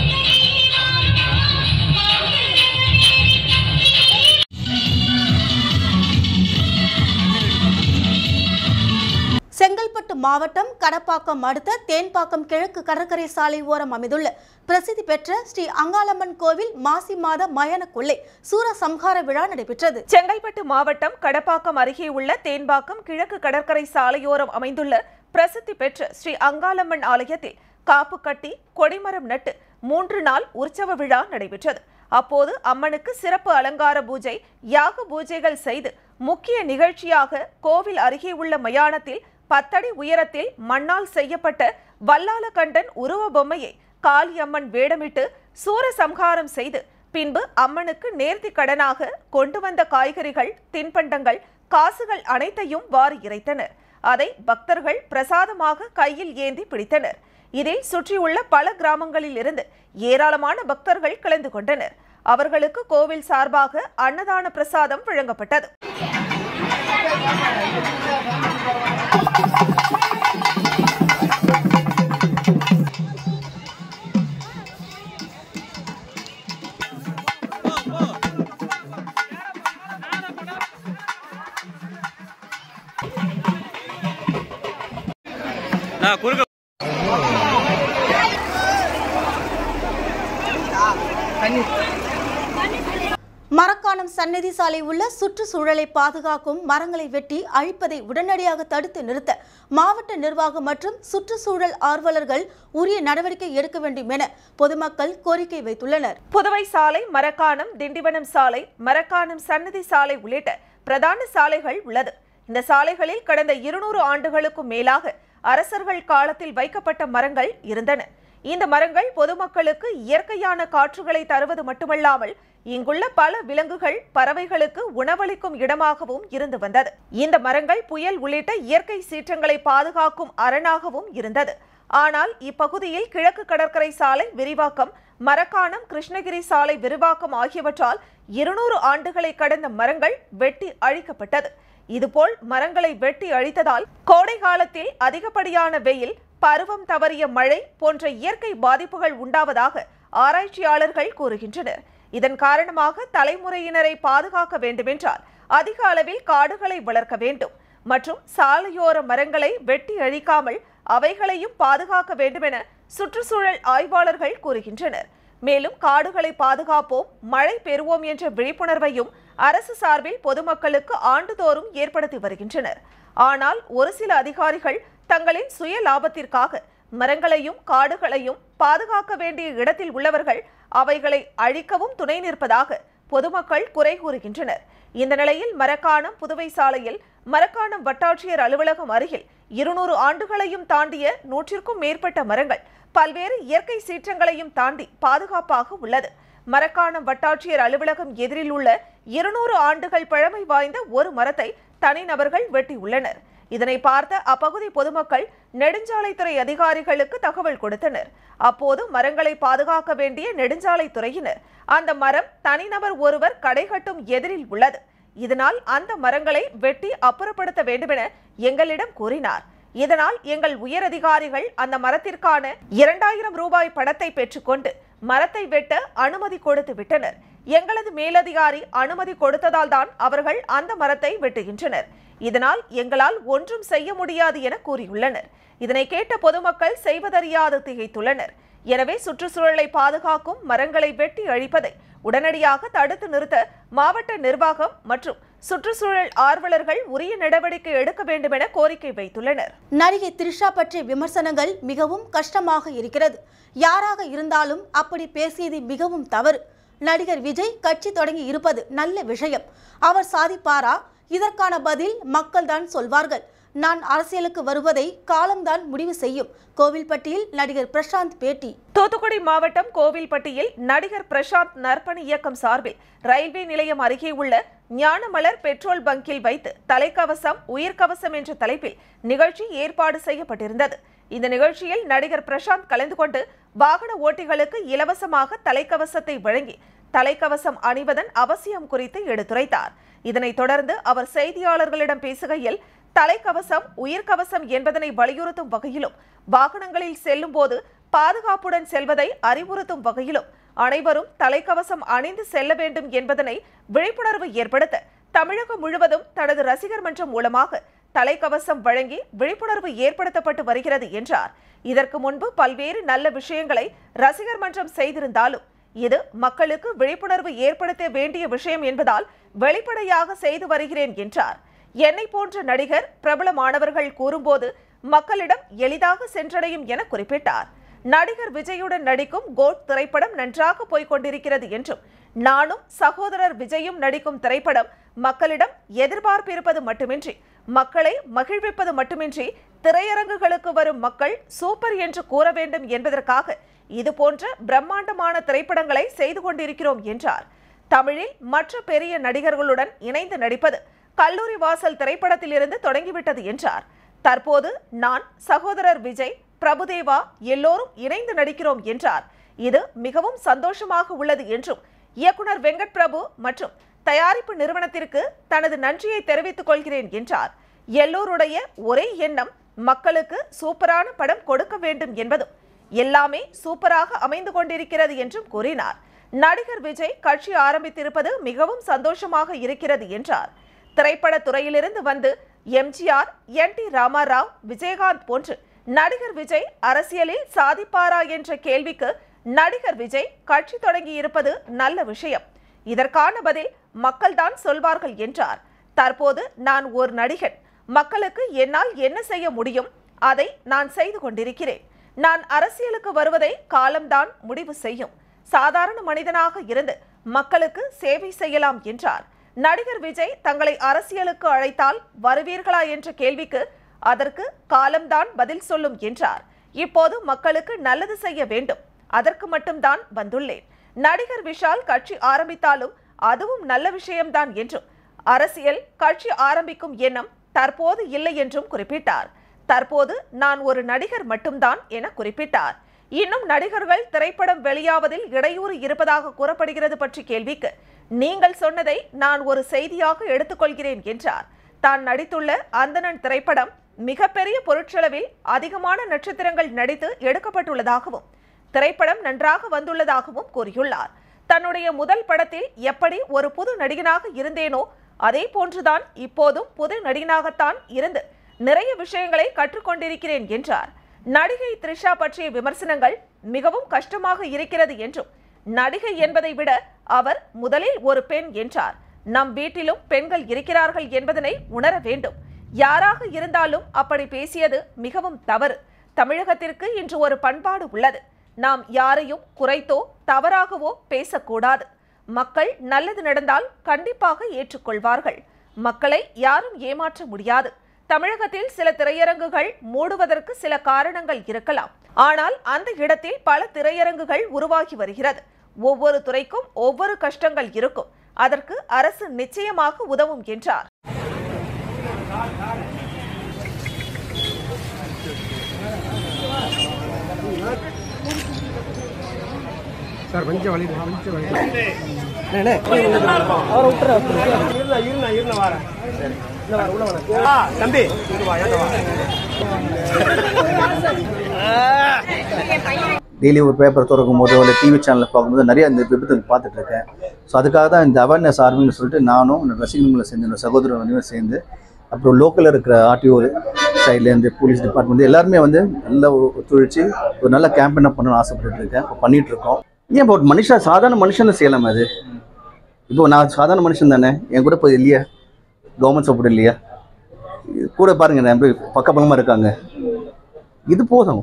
செங்கல்பட்டு மாவட்டம் கடப்பாக்கம் அடுத்த தேன்பாக்கம் கிழக்கு கடற்கரை சாலை ஓரம் அமைந்துள்ள பிரசித்தி பெற்ற ஸ்ரீ அங்காளம்மன் கோவில் மாசி மாத மயான கொள்ளை சூர சம்ஹார விழா நடைபெற்றது செங்கல்பட்டு மாவட்டம் கடப்பாக்கம் அருகே உள்ள தேன்பாக்கம் கிழக்கு கடற்கரை சாலையோரம் அமைந்துள்ள பிரசித்தி பெற்ற ஸ்ரீ அங்காளம்மன் ஆலயத்தில் காப்பு கட்டி கொடிமரம் நட்டு மூன்று நாள் உற்சவ விழா நடைபெற்றது அப்போது அம்மனுக்கு சிறப்பு அலங்கார பூஜை யாக பூஜைகள் செய்து முக்கிய நிகழ்ச்சியாக கோவில் அருகே உள்ள மயானத்தில் பத்தடி உயரத்தில் மண்ணால் செய்யப்பட்ட வல்லாலகண்டன் உருவ பொம்மையை காளியம்மன் வேடமிட்டு சூரசம்ஹாரம் செய்து பின்பு அம்மனுக்கு நேர்த்தி கடனாக கொண்டு வந்த காய்கறிகள் தின்பண்டங்கள் காசுகள் அனைத்தையும் வாரி இறைத்தனர் அதை பக்தர்கள் பிரசாதமாக கையில் ஏந்தி பிடித்தனர் இதில் சுற்றியுள்ள பல கிராமங்களில் இருந்து ஏராளமான பக்தர்கள் கலந்து கொண்டனர் அவர்களுக்கு கோவில் சார்பாக அன்னதான பிரசாதம் வழங்கப்பட்டது நான் குறுக்க மரக்காணம் சந்நிதி சாலை உள்ள சுற்றுச்சூழலை பாதுகாக்கும் மரங்களை வெட்டி அழிப்பதை உடனடியாக தடுத்து நிறுத்த மாவட்ட நிர்வாகம் மற்றும் சுற்றுச்சூழல் ஆர்வலர்கள் உரிய நடவடிக்கை எடுக்க வேண்டும் என பொதுமக்கள் கோரிக்கை வைத்துள்ளனர் புதுவை சாலை மரக்காணம் திண்டிவனம் சாலை மரக்காணம் சன்னதி சாலை உள்ளிட்ட பிரதான சாலைகள் உள்ளது இந்த சாலைகளில் கடந்த இருநூறு ஆண்டுகளுக்கும் மேலாக அரசர்கள் காலத்தில் வைக்கப்பட்ட மரங்கள் இருந்தன இந்த மரங்கள் பொதுமக்களுக்கு இயற்கையான காற்றுகளை தருவது மட்டுமல்லாமல் இங்குள்ள பல விலங்குகள் பறவைகளுக்கு உணவளிக்கும் இடமாகவும் இருந்து வந்தது இந்த மரங்கள் புயல் உள்ளிட்ட இயற்கை சீற்றங்களை பாதுகாக்கும் அரணாகவும் இருந்தது ஆனால் இப்பகுதியில் கிழக்கு கடற்கரை சாலை விரிவாக்கம் மரக்காணம் கிருஷ்ணகிரி சாலை விரிவாக்கம் ஆகியவற்றால் இருநூறு ஆண்டுகளை கடந்த மரங்கள் வெட்டி அழிக்கப்பட்டது இதுபோல் மரங்களை வெட்டி அழித்ததால் கோடை காலத்தில் அதிகப்படியான வெயில் பருவம் தவறிய மழை போன்ற இயற்கை பாதிப்புகள் உண்டாவதாக ஆராய்ச்சியாளர்கள் கூறுகின்றனர் இதன் காரணமாக தலைமுறையினரை பாதுகாக்க வேண்டுமென்றால் அதிக அளவில் காடுகளை வளர்க்க வேண்டும் மற்றும் சாலையோர மரங்களை வெட்டி அழிக்காமல் அவைகளையும் பாதுகாக்க வேண்டுமென சுற்றுச்சூழல் ஆய்வாளர்கள் கூறுகின்றனர் மேலும் காடுகளை பாதுகாப்போம் மழை பெறுவோம் என்ற விழிப்புணர்வையும் அரசு சார்பில் பொதுமக்களுக்கு ஆண்டுதோறும் ஏற்படுத்தி வருகின்றனர் ஆனால் ஒரு சில அதிகாரிகள் தங்களின் சுய லாபத்திற்காக மரங்களையும் காடுகளையும் பாதுகாக்க வேண்டிய இடத்தில் உள்ளவர்கள் அவைகளை அழிக்கவும் துணை நிற்பதாக பொதுமக்கள் குறை கூறுகின்றனர் இந்த நிலையில் மரக்காணம் புதுவை சாலையில் மரக்காணம் வட்டாட்சியர் அலுவலகம் அருகில் இருநூறு ஆண்டுகளையும் தாண்டிய நூற்றிற்கும் மேற்பட்ட மரங்கள் பல்வேறு இயற்கை சீற்றங்களையும் தாண்டி பாதுகாப்பாக உள்ளது மரக்காணம் வட்டாட்சியர் அலுவலகம் எதிரில் உள்ள இருநூறு ஆண்டுகள் பழமை வாய்ந்த ஒரு மரத்தை தனிநபர்கள் வெட்டியுள்ளனர் இதனை பார்த்த அப்பகுதி பொதுமக்கள் நெடுஞ்சாலைத்துறை அதிகாரிகளுக்கு தகவல் கொடுத்தனர் அப்போது மரங்களை பாதுகாக்க வேண்டிய நெடுஞ்சாலைத்துறையினர் அந்த மரம் தனிநபர் ஒருவர் கடைகட்டும் எதிரில் உள்ளது இதனால் அந்த மரங்களை வெட்டி அப்புறப்படுத்த வேண்டுமென எங்களிடம் கூறினார் இதனால் எங்கள் உயரதிகாரிகள் அந்த மரத்திற்கான இரண்டாயிரம் ரூபாய் பணத்தை பெற்றுக்கொண்டு மரத்தை வெட்ட அனுமதி கொடுத்து விட்டனர் எங்களது மேலதிகாரி அனுமதி கொடுத்ததால் தான் அவர்கள் அந்த மரத்தை வெட்டுகின்றனர் இதனால் எங்களால் ஒன்றும் செய்ய முடியாது என கூறியுள்ளனர் இதனை கேட்ட பொதுமக்கள் செய்வதறியாது திகைத்துள்ளனர் எனவே சுற்றுச்சூழலை பாதுகாக்கும் மரங்களை வெட்டி அழிப்பதை உடனடியாக தடுத்து நிறுத்த மாவட்ட நிர்வாகம் மற்றும் சுற்றுச்சூழல் ஆர்வலர்கள் உரிய நடவடிக்கை எடுக்க வேண்டும் என கோரிக்கை வைத்துள்ளனர் நடிகை த்ரிஷா பற்றிய விமர்சனங்கள் மிகவும் கஷ்டமாக இருக்கிறது யாராக இருந்தாலும் அப்படி பேசியது மிகவும் தவறு நடிகர் விஜய் கட்சி தொடங்கி இருப்பது நல்ல விஷயம் அவர் சாதிப்பாரா இதற்கான பதில் மக்கள்தான் சொல்வார்கள் நான் அரசியலுக்கு வருவதை காலம்தான் முடிவு செய்யும் கோவில்பட்டியில் நடிகர் பிரசாந்த் பேட்டி தூத்துக்குடி மாவட்டம் கோவில்பட்டியில் நடிகர் பிரசாந்த் நற்பணி இயக்கம் சார்பில் ரயில்வே நிலையம் அருகே உள்ள ஞானமலர் பெட்ரோல் பங்கில் வைத்து தலைக்கவசம் உயிர்க்கவசம் என்ற தலைப்பில் நிகழ்ச்சி ஏற்பாடு செய்யப்பட்டிருந்தது இந்த நிகழ்ச்சியில் நடிகர் பிரசாந்த் கலந்து கொண்டு வாகன ஓட்டிகளுக்கு இலவசமாக தலைக்கவசத்தை வழங்கி தலைக்கவசம் அணிவதன் அவசியம் குறித்து எடுத்துரைத்தார் இதனைத் தொடர்ந்து அவர் செய்தியாளர்களிடம் பேசுகையில் தலைக்கவசம் உயிர்க்கவசம் என்பதனை வலியுறுத்தும் வகையிலும் வாகனங்களில் செல்லும் போது பாதுகாப்புடன் செல்வதை அறிவுறுத்தும் வகையிலும் அனைவரும் தலைக்கவசம் அணிந்து செல்ல வேண்டும் என்பதனை விழிப்புணர்வு ஏற்படுத்த தமிழகம் முழுவதும் தனது ரசிகர் மன்றம் மூலமாக தலைக்கவசம் வழங்கி விழிப்புணர்வு ஏற்படுத்தப்பட்டு வருகிறது என்றார் இதற்கு முன்பு பல்வேறு நல்ல விஷயங்களை ரசிகர் மன்றம் செய்திருந்தாலும் இது மக்களுக்கு விழிப்புணர்வு ஏற்படுத்த வேண்டிய விஷயம் என்பதால் வெளிப்படையாக செய்து வருகிறேன் என்றார் என்னை போன்ற நடிகர் பிரபலமானவர்கள் கூறும்போது மக்களிடம் எளிதாக சென்றடையும் என குறிப்பிட்டார் நடிகர் விஜயுடன் நடிக்கும் கோட் திரைப்படம் நன்றாக போய்க் கொண்டிருக்கிறது என்றும் நானும் சகோதரர் விஜயும் நடிக்கும் திரைப்படம் மக்களிடம் எதிர்பார்ப்பு இருப்பது மட்டுமின்றி மக்களை மகிழ்விப்பது மட்டுமின்றி திரையரங்குகளுக்கு வரும் மக்கள் சூப்பர் என்று கூற வேண்டும் என்பதற்காக இது போன்ற பிரம்மாண்டமான திரைப்படங்களை செய்து கொண்டிருக்கிறோம் என்றார் தமிழில் மற்ற பெரிய நடிகர்களுடன் இணைந்து நடிப்பது கல்லூரி வாசல் திரைப்படத்திலிருந்து தொடங்கிவிட்டது என்றார் தற்போது நான் சகோதரர் விஜய் பிரபுதேவா எல்லோரும் இணைந்து நடிக்கிறோம் என்றார் இது மிகவும் சந்தோஷமாக உள்ளது என்றும் இயக்குனர் வெங்கட் பிரபு மற்றும் தயாரிப்பு நிறுவனத்திற்கு தனது நன்றியை தெரிவித்துக் கொள்கிறேன் என்றார் எல்லோருடைய ஒரே எண்ணம் மக்களுக்கு சூப்பரான படம் கொடுக்க வேண்டும் என்பதும் எல்லாமே சூப்பராக அமைந்து கொண்டிருக்கிறது என்றும் கூறினார் நடிகர் விஜய் கட்சி ஆரம்பித்திருப்பது மிகவும் சந்தோஷமாக இருக்கிறது என்றார் திரைப்பட துறையிலிருந்து வந்து எம்ஜிஆர் என் டி ராமாராவ் விஜயகாந்த் போன்று நடிகர் விஜய் அரசியலில் சாதிப்பாரா என்ற கேள்விக்கு நடிகர் விஜய் கட்சி தொடங்கி இருப்பது நல்ல விஷயம் இதற்கான பதில் மக்கள்தான் சொல்வார்கள் என்றார் தற்போது நான் ஒரு நடிகன் மக்களுக்கு என்னால் என்ன செய்ய முடியும் அதை நான் செய்து கொண்டிருக்கிறேன் நான் அரசியலுக்கு வருவதை காலம்தான் முடிவு செய்யும் சாதாரண மனிதனாக இருந்து மக்களுக்கு சேவை செய்யலாம் என்றார் நடிகர் விஜய் தங்களை அரசியலுக்கு அழைத்தால் வருவீர்களா என்ற கேள்விக்கு அதற்கு காலம்தான் பதில் சொல்லும் என்றார் இப்போது மக்களுக்கு நல்லது செய்ய வேண்டும் அதற்கு மட்டும்தான் வந்துள்ளேன் நடிகர் விஷால் கட்சி ஆரம்பித்தாலும் அதுவும் நல்ல விஷயம்தான் என்றும் அரசியல் கட்சி ஆரம்பிக்கும் எண்ணம் தற்போது இல்லை என்றும் குறிப்பிட்டார் தற்போது நான் ஒரு நடிகர் மட்டும்தான் என குறிப்பிட்டார் இன்னும் நடிகர்கள் திரைப்படம் வெளியாவதில் இடையூறு இருப்பதாக கூறப்படுகிறது பற்றி கேள்விக்கு நீங்கள் சொன்னதை நான் ஒரு செய்தியாக எடுத்துக்கொள்கிறேன் என்றார் தான் நடித்துள்ள அந்தணன் திரைப்படம் மிகப்பெரிய பொருட்செலவில் அதிகமான நட்சத்திரங்கள் நடித்து எடுக்கப்பட்டுள்ளதாகவும் திரைப்படம் நன்றாக வந்துள்ளதாகவும் கூறியுள்ளார் தன்னுடைய முதல் படத்தில் எப்படி ஒரு புது நடிகனாக இருந்தேனோ அதே போன்றுதான் இப்போதும் புது நடிகனாகத்தான் இருந்து நிறைய விஷயங்களை கற்றுக்கொண்டிருக்கிறேன் என்றார் நடிகை த்ரிஷா பற்றிய விமர்சனங்கள் மிகவும் கஷ்டமாக இருக்கிறது என்றும் நடிகை என்பதை விட அவர் முதலில் ஒரு பெண் என்றார் நம் வீட்டிலும் பெண்கள் இருக்கிறார்கள் என்பதனை உணர வேண்டும் யாராக இருந்தாலும் அப்படி பேசியது மிகவும் தவறு தமிழகத்திற்கு இன்று ஒரு பண்பாடு உள்ளது நாம் யாரையும் குறைத்தோ தவறாகவோ பேசக்கூடாது மக்கள் நல்லது நடந்தால் கண்டிப்பாக ஏற்றுக்கொள்வார்கள் மக்களை யாரும் ஏமாற்ற முடியாது தமிழகத்தில் சில திரையரங்குகள் மூடுவதற்கு சில காரணங்கள் இருக்கலாம் ஆனால் அந்த இடத்தில் பல திரையரங்குகள் உருவாகி வருகிறது ஒவ்வொரு துறைக்கும் ஒவ்வொரு கஷ்டங்கள் இருக்கும் அதற்கு அரசு நிச்சயமாக உதவும் என்றார் சார் கொஞ்சம் வழி கொஞ்சம் வழி அவரை விட்டுற இருந்தா இருந்தா இருந்த வாரேன் இந்த வாரம் உள்ள வரேன் ஆ, தம்பி இங்க வா, ஏன்டா வா. டெய்லி ஒரு பேப்பர் திறக்கும் போதோ இல்லை டிவி சேனலில் பார்க்கும்போது நிறைய இந்த விபத்து பார்த்துட்டு இருக்கேன் ஸோ அதுக்காக தான் இந்த அவேர்னஸ் ஆர்மின்னு சொல்லிட்டு நானும் இந்த ரசிகர்களை சேர்ந்து என்னோட சகோதரர் வந்து சேர்ந்து அப்புறம் லோக்கலில் இருக்கிற ஆர்டிஓ சைட்லேருந்து போலீஸ் டிபார்ட்மெண்ட் எல்லாருமே வந்து நல்லா ஒத்துழைச்சு ஒரு நல்ல கேம்பெயினை பண்ணணும்னு ஆசைப்பட்டு இருக்கேன் இப்போ பண்ணிட்டு இருக்கோம் ஏன் இப்போ ஒரு மனுஷன் சாதாரண மனுஷன் செய்யலாமா அது இப்போ நான் சாதாரண மனுஷன் தானே என் கூட இப்போ இல்லையா கவர்மெண்ட் சப்போர்ட் இல்லையா இது கூட பாருங்க நான் எப்படி பக்கபலமாக இருக்காங்க இது போதும்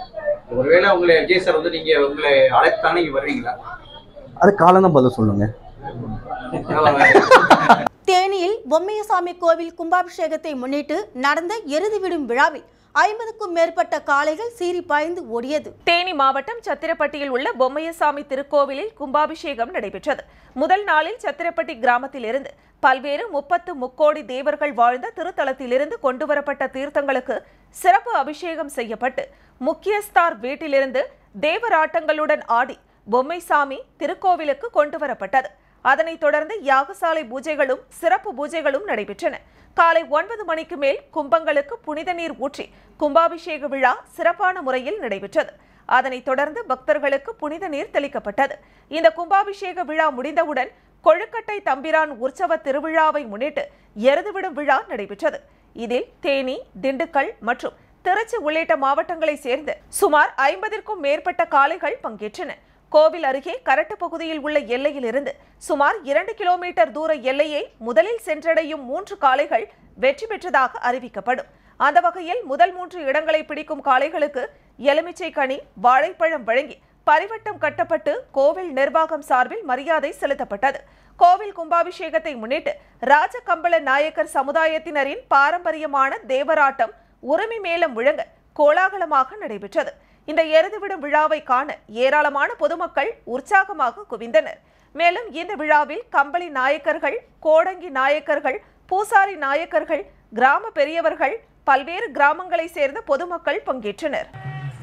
ஒருவேளை உங்களை விஜய் சார் வந்து நீங்க உங்களை அழைத்தானே இங்க வருவீங்களா அது காலம் தான் பதில் சொல்லுங்க தேனியில் பொம்மையசாமி கோவில் கும்பாபிஷேகத்தை முன்னிட்டு நடந்த எருது விடும் விழாவில் ஐம்பதுக்கும் மேற்பட்ட காளைகள் சீறி பாய்ந்து ஓடியது தேனி மாவட்டம் சத்திரப்பட்டியில் உள்ள பொம்மையசாமி திருக்கோவிலில் கும்பாபிஷேகம் நடைபெற்றது முதல் நாளில் சத்திரப்பட்டி கிராமத்தில் இருந்து பல்வேறு முப்பத்து முக்கோடி தேவர்கள் வாழ்ந்த திருத்தலத்திலிருந்து கொண்டுவரப்பட்ட தீர்த்தங்களுக்கு சிறப்பு அபிஷேகம் செய்யப்பட்டு முக்கியஸ்தார் வீட்டிலிருந்து தேவராட்டங்களுடன் ஆடி பொம்மைசாமி திருக்கோவிலுக்கு கொண்டுவரப்பட்டது அதனைத் தொடர்ந்து யாகசாலை பூஜைகளும் சிறப்பு பூஜைகளும் நடைபெற்றன காலை ஒன்பது மணிக்கு மேல் கும்பங்களுக்கு புனித நீர் ஊற்றி கும்பாபிஷேக விழா சிறப்பான முறையில் நடைபெற்றது அதனைத் தொடர்ந்து பக்தர்களுக்கு புனித நீர் தெளிக்கப்பட்டது இந்த கும்பாபிஷேக விழா முடிந்தவுடன் கொழுக்கட்டை தம்பிரான் உற்சவ திருவிழாவை முன்னிட்டு எருதுவிடும் விழா நடைபெற்றது இதில் தேனி திண்டுக்கல் மற்றும் திருச்சி உள்ளிட்ட மாவட்டங்களைச் சேர்ந்த சுமார் ஐம்பதிற்கும் மேற்பட்ட காளைகள் பங்கேற்றன கோவில் அருகே கரட்டு பகுதியில் உள்ள எல்லையில் இருந்து சுமார் இரண்டு கிலோமீட்டர் தூர எல்லையை முதலில் சென்றடையும் மூன்று காளைகள் வெற்றி பெற்றதாக அறிவிக்கப்படும் அந்த வகையில் முதல் மூன்று இடங்களை பிடிக்கும் காளைகளுக்கு எலுமிச்சை கனி வாழைப்பழம் வழங்கி பரிவட்டம் கட்டப்பட்டு கோவில் நிர்வாகம் சார்பில் மரியாதை செலுத்தப்பட்டது கோவில் கும்பாபிஷேகத்தை முன்னிட்டு ராஜகம்பள நாயக்கர் சமுதாயத்தினரின் பாரம்பரியமான தேவராட்டம் உரிமை மேளம் முழங்க கோலாகலமாக நடைபெற்றது இந்த எருதுவிடும் விழாவை காண ஏராளமான பொதுமக்கள் உற்சாகமாக குவிந்தனர் மேலும் இந்த விழாவில் கம்பளி நாயக்கர்கள் கோடங்கி நாயக்கர்கள் பூசாரி நாயக்கர்கள் கிராம பெரியவர்கள் பல்வேறு கிராமங்களை சேர்ந்த பொதுமக்கள் பங்கேற்றனர்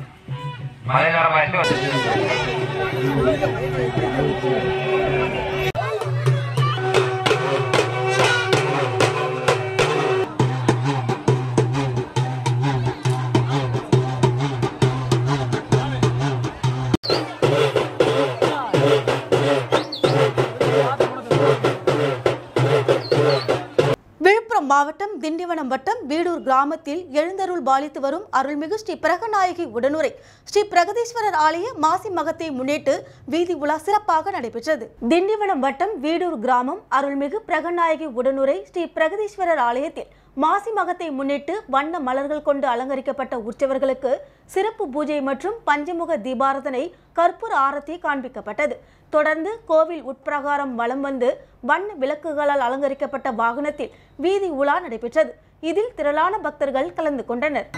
விழுப்புரம் மாவட்டம் திண்டிவனம் வட்டம் வீடூர் கிராமத்தில் எழுந்தருள் பாலித்து வரும் அருள்மிகு ஸ்ரீ பிரகநாயகி உடனுரை ஸ்ரீ பிரகதீஸ்வரர் ஆலய மாசி மகத்தை முன்னிட்டு வீதி உலா சிறப்பாக நடைபெற்றது திண்டிவனம் வட்டம் வீடூர் கிராமம் அருள்மிகு பிரகநாயகி உடனுரை ஸ்ரீ பிரகதீஸ்வரர் ஆலயத்தில் மாசி மகத்தை முன்னிட்டு வண்ண மலர்கள் கொண்டு அலங்கரிக்கப்பட்ட உற்சவர்களுக்கு சிறப்பு பூஜை மற்றும் பஞ்சமுக தீபாரதனை கற்பூர ஆரத்தி காண்பிக்கப்பட்டது தொடர்ந்து கோவில் உட்பிரகாரம் வலம் வந்து வண்ண விளக்குகளால் அலங்கரிக்கப்பட்ட வாகனத்தில் வீதி உலா நடைபெற்றது இதில் திரளான பக்தர்கள் கலந்து கொண்டனர்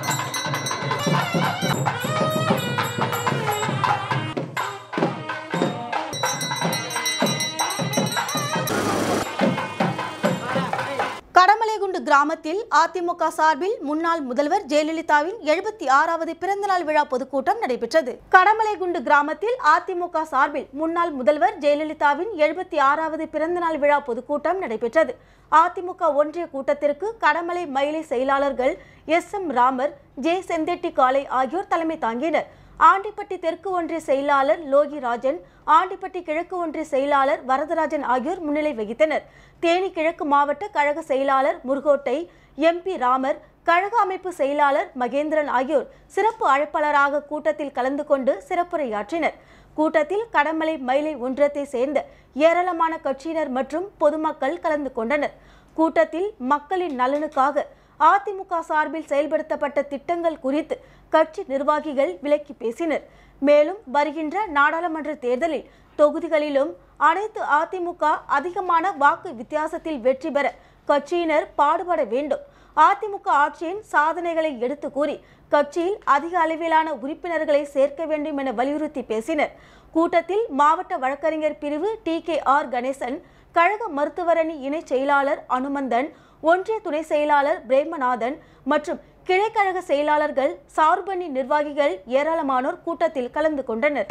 கடமலைகுண்டு கிராமத்தில் அதிமுக சார்பில் முன்னாள் முதல்வர் ஜெயலலிதாவின் எழுபத்தி ஆறாவது பிறந்தநாள் விழா பொதுக்கூட்டம் நடைபெற்றது கடமலைகுண்டு கிராமத்தில் அதிமுக சார்பில் முன்னாள் முதல்வர் ஜெயலலிதாவின் எழுபத்தி ஆறாவது பிறந்தநாள் விழா பொதுக்கூட்டம் நடைபெற்றது அதிமுக ஒன்றிய கூட்டத்திற்கு கடமலை மயிலை செயலாளர்கள் எஸ் எம் ராமர் ஜே செந்தெட்டி காலை ஆகியோர் தலைமை தாங்கினர் ஆண்டிப்பட்டி தெற்கு ஒன்றிய செயலாளர் லோகி ராஜன் ஆண்டிப்பட்டி கிழக்கு ஒன்றிய செயலாளர் வரதராஜன் ஆகியோர் முன்னிலை வகித்தனர் தேனி கிழக்கு மாவட்ட கழக செயலாளர் முருகோட்டை எம்பி ராமர் கழக அமைப்பு செயலாளர் மகேந்திரன் ஆகியோர் சிறப்பு அழைப்பாளராக கூட்டத்தில் கலந்து கொண்டு சிறப்புரையாற்றினர் கூட்டத்தில் கடமலை மயிலை ஒன்றியத்தை சேர்ந்த ஏராளமான கட்சியினர் மற்றும் பொதுமக்கள் கலந்து கொண்டனர் கூட்டத்தில் மக்களின் நலனுக்காக அதிமுக சார்பில் செயல்படுத்தப்பட்ட திட்டங்கள் குறித்து கட்சி நிர்வாகிகள் விளக்கி பேசினர் மேலும் வருகின்ற நாடாளுமன்ற தேர்தலில் தொகுதிகளிலும் அனைத்து அதிமுக அதிகமான வாக்கு வித்தியாசத்தில் வெற்றி பெற கட்சியினர் பாடுபட வேண்டும் அதிமுக ஆட்சியின் சாதனைகளை எடுத்து கூறி கட்சியில் அதிக அளவிலான உறுப்பினர்களை சேர்க்க வேண்டும் என வலியுறுத்தி பேசினர் கூட்டத்தில் மாவட்ட வழக்கறிஞர் பிரிவு டி கே ஆர் கணேசன் கழக மருத்துவரணி இணை செயலாளர் அனுமந்தன் ஒன்றிய துணை செயலாளர் பிரேமநாதன் மற்றும் கிளைக்கழக செயலாளர்கள் சார்பணி நிர்வாகிகள் ஏராளமானோர் கூட்டத்தில் கலந்து கொண்டனர்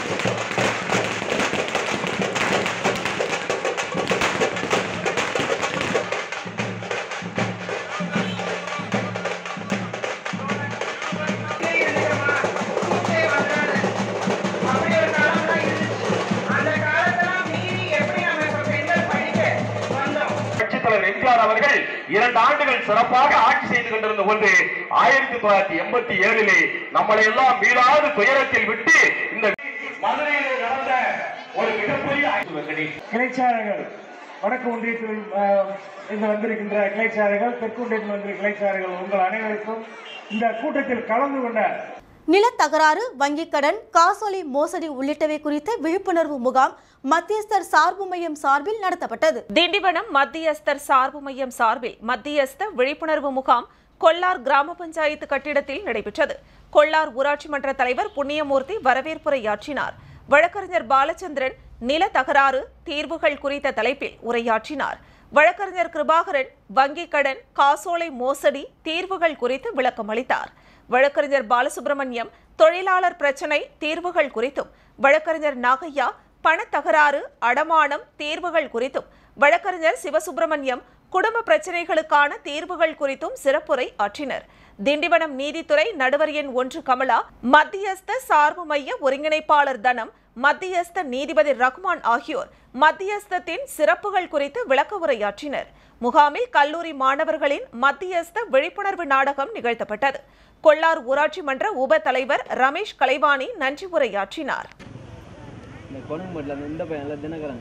கட்சித் தலைவர் எம்ஜிஆர் அவர்கள் இரண்டு ஆண்டுகள் சிறப்பாக ஆட்சி செய்து கொண்டிருந்த போது ஆயிரத்தி தொள்ளாயிரத்தி எண்பத்தி ஏழிலே நம்மளை எல்லாம் மீளாது துயரத்தில் விட்டு இந்த மதுரையிலே நடந்த ஒரு மிகப்பெரிய கிளைச்சாரங்கள் வடக்கு ஒன்றியத்தில் அஹ், இருந்து வந்திருக்கின்ற கிளைச்சாரர்கள் தெற்கு ஒன்றியத்தில் வந்திருக்கிற கிளைச்சாரர்கள் உங்கள் அனைவருக்கும் இந்த கூட்டத்தில் கலந்து கொண்ட நிலத்தகராறு வங்கிக் கடன் காசோலை மோசடி உள்ளிட்டவை குறித்த விழிப்புணர்வு முகாம் மத்தியஸ்தர் சார்பு மையம் சார்பில் நடத்தப்பட்டது திண்டிவனம் மத்தியஸ்தர் சார்பு மையம் சார்பில் மத்தியஸ்த விழிப்புணர்வு முகாம் கொல்லார் கிராம பஞ்சாயத்து கட்டிடத்தில் நடைபெற்றது கொல்லார் ஊராட்சி மன்ற தலைவர் புண்ணியமூர்த்தி வரவேற்புரையாற்றினார் வழக்கறிஞர் பாலச்சந்திரன் நில தகராறு தீர்வுகள் குறித்த தலைப்பில் உரையாற்றினார் வழக்கறிஞர் கிருபாகரன் வங்கிக் கடன் காசோலை மோசடி தீர்வுகள் குறித்து விளக்கம் அளித்தார் வழக்கறிஞர் பாலசுப்ரமணியம் தொழிலாளர் பிரச்சினை தீர்வுகள் குறித்தும் வழக்கறிஞர் நாகையா பணத்தகராறு அடமானம் தீர்வுகள் குறித்தும் வழக்கறிஞர் சிவசுப்பிரமணியம் குடும்ப பிரச்சினைகளுக்கான தீர்வுகள் குறித்தும் சிறப்புரை ஆற்றினர் திண்டிவனம் நீதித்துறை நடுவர் எண் ஒன்று கமலா மத்தியஸ்த சார்பு மைய ஒருங்கிணைப்பாளர் தனம் மத்தியஸ்த நீதிபதி ரஹ்மான் ஆகியோர் மத்தியஸ்தத்தின் சிறப்புகள் குறித்து விளக்க உரையாற்றினர் முகாமில் கல்லூரி மாணவர்களின் மத்தியஸ்த விழிப்புணர்வு நாடகம் நிகழ்த்தப்பட்டது கொல்லார் ஊராட்சி மன்ற உப தலைவர் ரமேஷ் கலைவாணி நன்றி உரையாற்றினார் இந்த கொடம்பட்டில் இந்த பையன்ல தினகரன்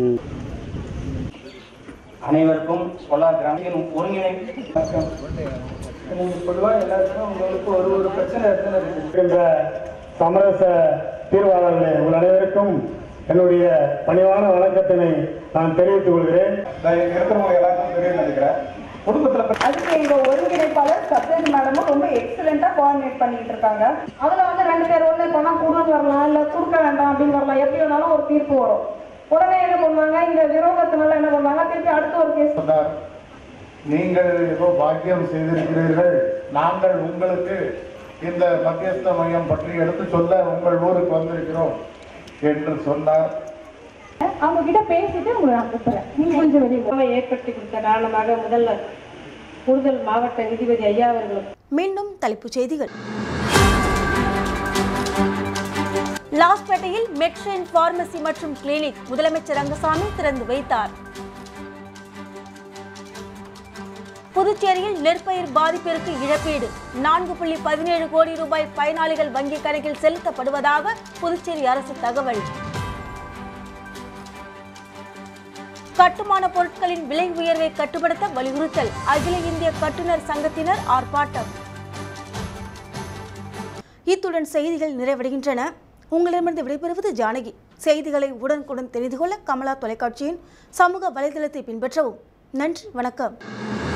அனைவருக்கும் கொள்ளார் கிராமியின் ஒருங்கிணைப்பு பொதுவாக எல்லாருக்கும் உங்களுக்கு ஒரு ஒரு பிரச்சனை இருக்கின்ற சமரச தீர்வாளர்களே உங்கள் அனைவருக்கும் என்னுடைய பணிவான வணக்கத்தினை நான் தெரிவித்துக் கொள்கிறேன் இருக்கிறவங்க எல்லாருக்கும் தெரியும் நினைக்கிறேன் குடும்பத்தில் அதுக்கு எங்க ஒருங்கிணைப்பாளர் சப்ஜெக்ட் மேடமும் ரொம்ப எக்ஸலண்டா கோஆர்டினேட் பண்ணிட்டு இருக்காங்க அதுல வந்து ரெண்டு பேர் ஒண்ணு பணம் கொடுன்னு வரலாம் இல்ல கொடுக்க வேண்டாம் அப்படின்னு வரலாம் எப்படி வேணாலும் ஒரு தீர்ப்பு வரும் உடனே என்ன பண்ணுவாங்க இந்த விரோதத்தினால என்ன பண்ணுவாங்க திருப்பி அடுத்த ஒரு கேஸ் சொன்னார் நீங்கள் ஏதோ பாக்கியம் செய்திருக்கிறீர்கள் நாங்கள் உங்களுக்கு இந்த மத்தியஸ்த மையம் பற்றி எடுத்து சொல்ல உங்கள் ஊருக்கு வந்திருக்கிறோம் என்று சொன்னார் அவங்க கிட்ட பேசிட்டு உங்களை நான் கூப்பிடுறேன் நீங்க கொஞ்சம் வெளியே ஏற்படுத்தி கொடுத்த காரணமாக முதல்ல கூடுதல் மாவட்ட நீதிபதி ஐயா அவர்களும் மீண்டும் தலைப்புச் செய்திகள் லாஸ்பேட்டையில் மெட்ரெயின் பார்மசி மற்றும் கிளினிக் முதலமைச்சர் ரங்கசாமி திறந்து வைத்தார் புதுச்சேரியில் நெற்பயிர் பாதிப்பிற்கு இழப்பீடு நான்கு புள்ளி பதினேழு கோடி ரூபாய் பயனாளிகள் வங்கிக் கணக்கில் செலுத்தப்படுவதாக புதுச்சேரி அரசு தகவல் கட்டுமான பொருட்களின் விலை உயர்வை கட்டுப்படுத்த வலியுறுத்தல் அகில இந்திய கட்டுநர் சங்கத்தினர் ஆர்ப்பாட்டம் இத்துடன் செய்திகள் நிறைவடைகின்றன உங்களிடமிருந்து விடைபெறுவது ஜானகி செய்திகளை உடனுக்குடன் தெரிந்து கொள்ள கமலா தொலைக்காட்சியின் சமூக வலைதளத்தை பின்பற்றவும் நன்றி வணக்கம்